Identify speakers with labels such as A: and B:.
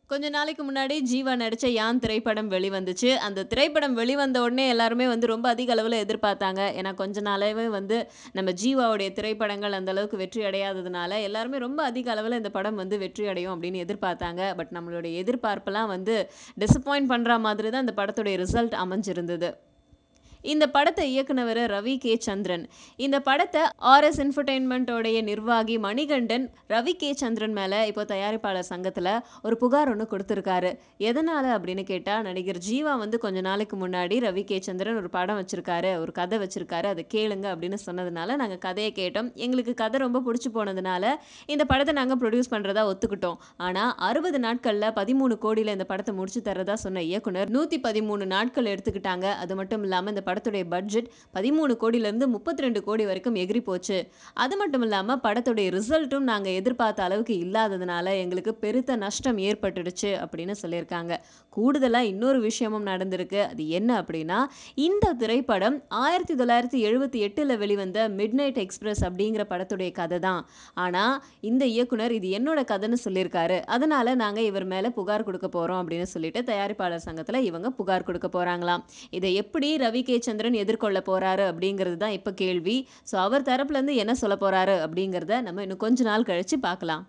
A: கொஞ்ச நாளைக்கு முன்னாடி ஜீவா நடிச்ச யான் திரைப்படம் வெளிவந்துச்சு. அந்த திரைப்படம் வெளிவந்த உடனே எல்லாருமே வந்து ரொம்ப அதிக அளவுல எதிர்பார்த்தாங்க. ஏன்னா கொஞ்ச நாளாவே வந்து நம்ம ஜீவாவுடைய திரைப்படங்கள் அந்த அளவுக்கு வெற்றி அடையாததுனால, எல்லாருமே ரொம்ப அதிக அளவுல இந்த படம் வந்து வெற்றி அடையும் அப்படின்னு எதிர்பார்த்தாங்க. பட் நம்மளுடைய எதிர்பார்ப்பெல்லாம் வந்து டிசப்பாயிண்ட் பண்ற மாதிரி தான் இந்த படத்துடைய ரிசல்ட் அமைஞ்சிருந்தது. இந்த படத்த இயக்குனவரு ரவி கே. சந்திரன். இந்த படத்த ஆர்.எஸ். என்டர்டெயின்மென்ட் உடைய நிர்வாகி மணிகண்டன், ரவி கே. சந்திரன் மேல இப்போ தயாரிப்பாளர் சங்கத்துல ஒரு புகார் ஒண்ணு குடுத்திருக்காரு. எதனால அப்படின்னு கேட்டா, நடிகர் ஜீவா வந்து கொஞ்ச நாளைக்கு முன்னாடி ரவி கே. சந்திரன் ஒரு படம் வச்சிருக்காரு, ஒரு கதை வச்சிருக்காரு. அத கேளுங்க அப்படின்னு சொன்னதுனால, நாங்க கதைய கேட்டோம். எங்களுக்கு கதை ரொம்ப புடிச்சு போனதுனால, இந்த படத்த நாங்க புரொடியூஸ் பண்றதா ஒத்துக்கிட்டோம். ஆனா 60 நாட்கள்ல 13 கோடில இந்த படத்த முடிச்சு தர்றதா சொன்ன இயக்குனர் 113 நாட்கள் எடுத்துக்கிட்டாங்க. அது மட்டும் இல்லாம இந்த படத்துடைய பட்ஜெட் 13 கோடியிலிருந்து 32 கோடி வரைக்கும் எகிறி போச்சு. அது மட்டும் இல்லாம படத்துடைய ரிசல்ட்டும் நாங்க எதிர்பார்த்த அளவுக்கு இல்லாததுனால, எங்களுக்கு பெருத்த நஷ்டம் ஏற்பட்டுடுச்சு அப்படின்னு சொல்லியிருக்காங்க. கூடுதலா இன்னொரு விஷயமும் நடந்திருக்கு. அது என்ன அப்படின்னா, இந்த திரைப்படம் 1978ல வெளிவந்த மிட்நைட் எக்ஸ்பிரஸ் அப்படிங்கிற படத்துடைய கதை தான். ஆனா இந்த இயக்குனர் இது என்னோட கதைன்னு சொல்லியிருக்காரு. அதனால நாங்க இவர் மேல புகார் குடுக்க போறோம் அப்படின்னு சொல்லிட்டு தயாரிப்பாளர் சங்கத்துல இவங்க புகார் குடுக்க போறாங்களாம். இத எப்படி ரவி கே. சந்திரன் எதிர்கொள்ள போறாரு அப்படிங்கிறது தான் இப்ப கேள்வி. ஸோ அவர் தரப்புலருந்து என்ன சொல்லப் போறாரு அப்படிங்கிறத நம்ம இன்னும் கொஞ்ச நாள் கழிச்சு பார்க்கலாம்.